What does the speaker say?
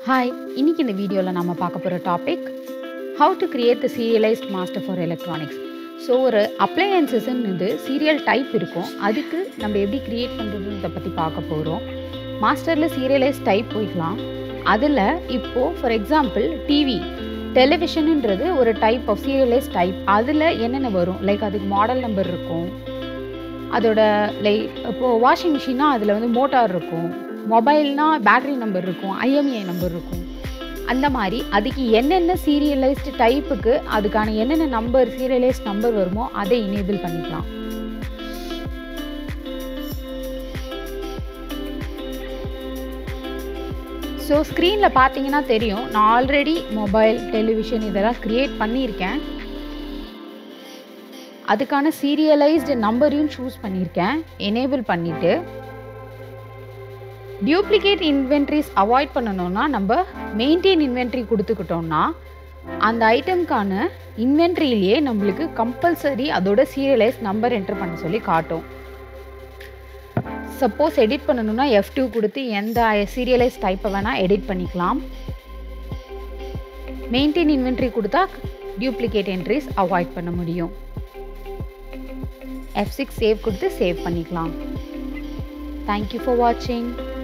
hi இன்னைக்கு இந்த வீடியோவில் நம்ம பார்க்க போகிற topic how to create the serialized master for electronics so ஒரு அப்ளையன்சஸ்ன்னு இது சீரியல் டைப் இருக்கும் அதுக்கு நம்ம எப்படி கிரியேட் பண்ணுறதுன்றத பற்றி பார்க்க போகிறோம் மாஸ்டரில் சீரியலைஸ் டைப் போய்க்கலாம் அதில் இப்போது ஃபார் எக்ஸாம்பிள் டிவி டெலிவிஷனுன்றது ஒரு டைப் ஆஃப் சீரியலைஸ் டைப் அதில் என்னென்ன வரும் லைக் அதுக்கு மாடல் நம்பர் இருக்கும் அதோட லைக் இப்போது வாஷிங் மிஷின்னா அதில் வந்து மோட்டார் இருக்கும் மொபைல்னா பேட்டரி நம்பர் இருக்கும் ஐஎம்ஏ நம்பர் இருக்கும் அந்த மாதிரி அதுக்கு என்னென்ன சீரியலைஸ்டு டைப்புக்கு அதுக்கான என்னென்ன நம்பர் சீரியலைஸ்ட் நம்பர் வருமோ அதை இனேபிள் பண்ணிக்கலாம் ஸோ ஸ்க்ரீனில் பார்த்தீங்கன்னா தெரியும் நான் ஆல்ரெடி மொபைல் டெலிவிஷன் இதெல்லாம் க்ரியேட் பண்ணியிருக்கேன் அதுக்கான சீரியலைஸ்டு நம்பரையும் சூஸ் பண்ணியிருக்கேன் எனேபிள் பண்ணிவிட்டு டியூப்ளிகேட் இன்வென்ட்ரிஸ் அவாய்ட் பண்ணணும்னா நம்ம மெயின்டைன் இன்வென்ட்ரி கொடுத்துக்கிட்டோம்னா அந்த ஐட்டம்க்கான இன்வென்ட்ரியிலேயே நம்மளுக்கு கம்பல்சரி அதோட சீரியலைஸ் நம்பர் என்டர் பண்ண சொல்லி காட்டும் சப்போஸ் எடிட் பண்ணணும்னா எஃப் டூ கொடுத்து எந்த சீரியலைஸ் டைப்பை வேணால் எடிட் பண்ணிக்கலாம் மெயின்டைன் இன்வென்ட்ரி கொடுத்தா டியூப்ளிகேட் என்ட்ரிஸ் அவாய்ட் பண்ண முடியும் எஃப் சிக்ஸ் சேவ் கொடுத்து சேவ் பண்ணிக்கலாம் தேங்க்யூ ஃபார் வாட்சிங்